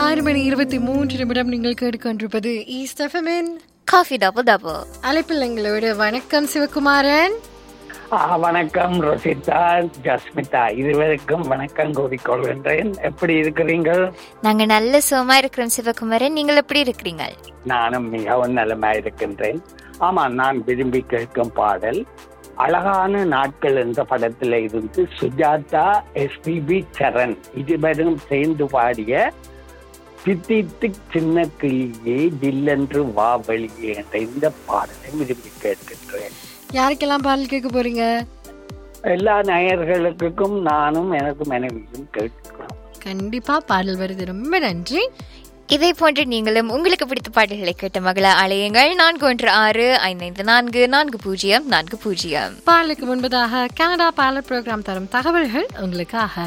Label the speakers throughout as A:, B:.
A: ஆறு மணி இருபத்தி மூன்று நிமிடம் நீங்கள் கேட்டுக்கொண்டிருப்பது ஈஸ்ட் எஃப்எம்என்
B: காஃபி டபுள் டபுள்
A: அழைப்பில் எங்களோட வணக்கம் சிவகுமாரன்
C: ஆ, வணக்கம் ரோசிதா ஜஸ்மிதா இருவருக்கும் வணக்கம் கூறிக்கொள்கின்றேன் எப்படி இருக்கிறீர்கள்
B: நாங்க நல்ல சுகமா இருக்கிறோம் சிவகுமாரன் நீங்கள் எப்படி இருக்கிறீங்க
C: நானும் மிகவும் நலமா இருக்கின்றேன் ஆமா நான் விரும்பி கேட்கும் பாடல் அழகான நாட்கள் என்ற படத்துல இருந்து சுஜாதா எஸ்பிபி சரண் இருவரும் சேர்ந்து பாடிய பித்தித்து சின்ன கிளியே தில்லென்று வா வெளியே என்ற இந்த பாடலை விரும்பி கேட்கின்றேன்
A: யாருக்கெல்லாம் பாடல் கேட்க போறீங்க
C: எல்லா நேயர்களுக்கும் நானும் எனக்கு மனைவியும் கேட்கிறோம்
A: கண்டிப்பா பாடல் வருது ரொம்ப நன்றி
B: இதே போன்று நீங்களும் உங்களுக்கு பிடித்த பாடல்களை கேட்ட மகள அலையுங்கள் நான்கு ஒன்று ஆறு ஐந்து ஐந்து நான்கு நான்கு பூஜ்ஜியம் நான்கு பூஜ்ஜியம்
A: பாடலுக்கு முன்பதாக கனடா பாடல் ப்ரோக்ராம் தரும் தகவல்கள் உங்களுக்காக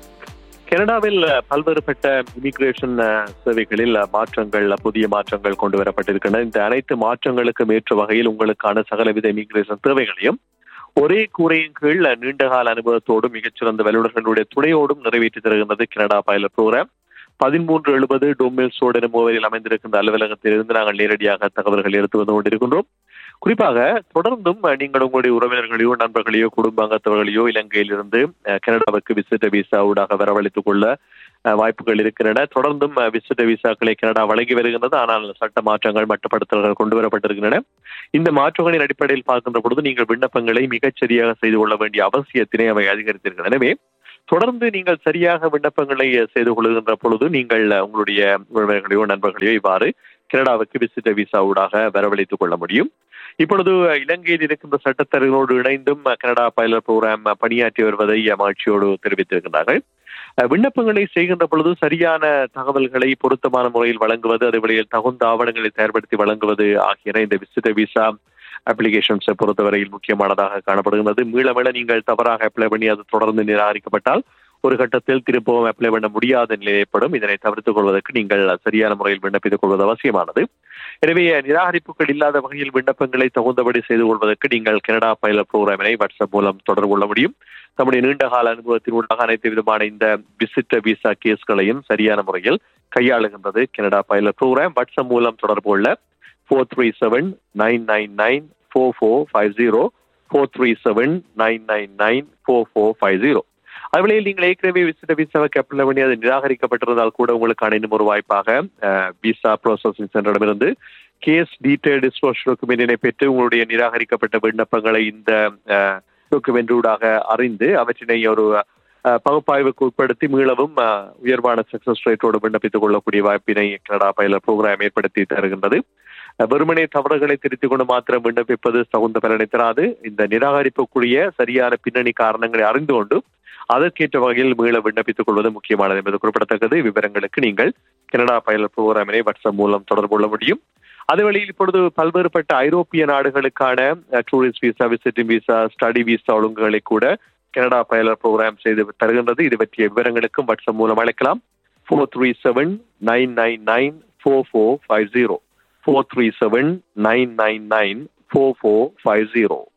D: கனடாவில் பல்வேறுபட்ட இமிகிரேஷன் சேவைகளில் மாற்றங்கள் புதிய மாற்றங்கள் கொண்டு வரப்பட்டிருக்கின்றன இந்த அனைத்து மாற்றங்களுக்கும் ஏற்ற வகையில் உங்களுக்கான சகலவித இமிகிரேஷன் தேவைகளையும் ஒரே கூரையின் கீழ் நீண்டகால அனுபவத்தோடும் மிகச்சிறந்த வல்லுநர்களுடைய துணையோடும் நிறைவேற்றி தருகின்றது கனடா பைலட் ப்ரோக்ராம் பதிமூன்று எழுபது டோமில் சோடு எனும் முகவரியில் அமைந்திருக்கின்ற அலுவலகத்திலிருந்து நாங்கள் நேரடியாக தகவல்கள் எடுத்து வந்து கொண்டிருக்கின்றோம் குறிப்பாக தொடர்ந்தும் நீங்கள் உங்களுடைய உறவினர்களையோ நண்பர்களையோ குடும்ப அங்கத்தவர்களையோ இலங்கையிலிருந்து அஹ், கனடாவுக்கு விசிட்ட விசா ஊடாக வரவழைத்துக் கொள்ள அஹ், வாய்ப்புகள் இருக்கின்றன தொடர்ந்தும் அஹ், விசிட்ட விசாக்களை கனடா வழங்கி வருகின்றது ஆனால் சட்ட மாற்றங்கள் மட்டுப்படுத்தல்கள் கொண்டு வரப்பட்டிருக்கின்றன இந்த மாற்றங்களின் அடிப்படையில் பார்க்கின்ற பொழுது நீங்கள் விண்ணப்பங்களை மிகச் சரியாக செய்து கொள்ள வேண்டிய அவசியத்தினை அவை அதிகரித்திருக்கின்றன எனவே தொடர்ந்து நீங்கள் சரியாக விண்ணப்பங்களை அஹ், செய்து கொள்கின்ற பொழுது நீங்கள் அஹ், உங்களுடைய உறவினர்களையோ நண்பர்களையோ இவ்வாறு கனடாவுக்கு விசிட்ட விசா ஊடாக வரவழைத்துக் கொள்ள முடியும் இப்பொழுது அஹ், இலங்கையில் இருக்கின்ற சட்டத்தரகளோடு இணைந்தும் அஹ், கனடா பைலட் ப்ரோக்ராம் அஹ், பணியாற்றி வருவதை அஹ், மகிழ்ச்சியோடு தெரிவித்திருக்கிறார்கள் அஹ், விண்ணப்பங்களை செய்கின்ற பொழுது சரியான தகவல்களை பொருத்தமான முறையில் வழங்குவது அதே வழியில் தகுந்த ஆவணங்களை தயார்படுத்தி வழங்குவது ஆகியன இந்த விசிட்ட விசா அப்ளிகேஷன்ஸை பொறுத்தவரையில் முக்கியமானதாக காணப்படுகிறது மீள மீள நீங்கள் தவறாக அப்ளை பண்ணி அது தொடர்ந்து நிராகரிக்கப்பட்டால் ஒரு கட்டத்தில் திரும்பவும் அப்ளை பண்ண முடியாத நிலை ஏற்படும் இதனை தவிர்த்துக் கொள்வதற்கு நீங்கள் சரியான முறையில் விண்ணப்பித்துக் கொள்வது அவசியமானது எனவே நிராகரிப்புகள் இல்லாத வகையில் விண்ணப்பங்களை தகுந்தபடி செய்து கொள்வதற்கு நீங்கள் கனடா பைலட் ப்ரோக்ராமினை வாட்ஸ்அப் மூலம் தொடர்பு கொள்ள முடியும் நம்முடைய நீண்டகால அனுபவத்தின் ஊடாக அனைத்து விதமான இந்த விசிட்ட விசா கேஸ்களையும் சரியான முறையில் கையாளுகின்றது கனடா பைலட் ப்ரோக்ராம் வாட்ஸ்அப் மூலம் தொடர்பு கொள்ள four three seven nine nine nine four four five zero four three seven nine nine nine four four five zero அதுவேளையில் நீங்கள் ஏற்கனவே விசிட்ட விசாவை அப்ளை பண்ணி அது நிராகரிக்கப்பட்டிருந்தால் கூட உங்களுக்கான இன்னும் ஒரு வாய்ப்பாக விசா ப்ராசஸிங் சென்டரிடமிருந்து கேஸ் டீடைல் டிஸ்க்ளோஷர் டாக்குமெண்டினை பெற்று உங்களுடைய நிராகரிக்கப்பட்ட விண்ணப்பங்களை இந்த டாக்குமெண்ட் ஊடாக அறிந்து அவற்றினை ஒரு அஹ், பகுப்பாய்வுக்கு உட்படுத்தி மீளவும் அஹ், உயர்வான சக்சஸ் ரேட்டோடு விண்ணப்பித்துக் கொள்ளக்கூடிய வாய்ப்பினை கனடா பயில ப்ரோக்ராம் ஏற்படுத்தி தருகின்றது அஹ், வெறுமனே தவறுகளை திருத்திக் கொண்டு மாத்திரம் விண்ணப்பிப்பது தகுந்த பலனை தராது இந்த நிராகரிப்புக்குரிய சரியான பின்னணி காரணங்களை அறிந்து கொண்டு அதற்கேற்ற வகையில் மீள விண்ணப்பித்துக் கொள்வது முக்கியமானது என்பது குறிப்பிடத்தக்கது விவரங்களுக்கு நீங்கள் கனடா பயிலட் ப்ரோக்ராமினை வாட்ஸ்அப் மூலம் தொடர்பு கொள்ள முடியும் அதே வழியில் இப்பொழுது பல்வேறுபட்ட ஐரோப்பிய நாடுகளுக்கான tourist visa visiting visa study visa ஒழுங்குகளை கூட கனடா பயிலர் ப்ரோக்ராம் செய்து தருகின்றது இது பற்றிய விவரங்களுக்கும் வாட்ஸ்அப் மூலம் அழைக்கலாம் four three seven nine nine nine four four five zero four three seven nine nine nine four four five zero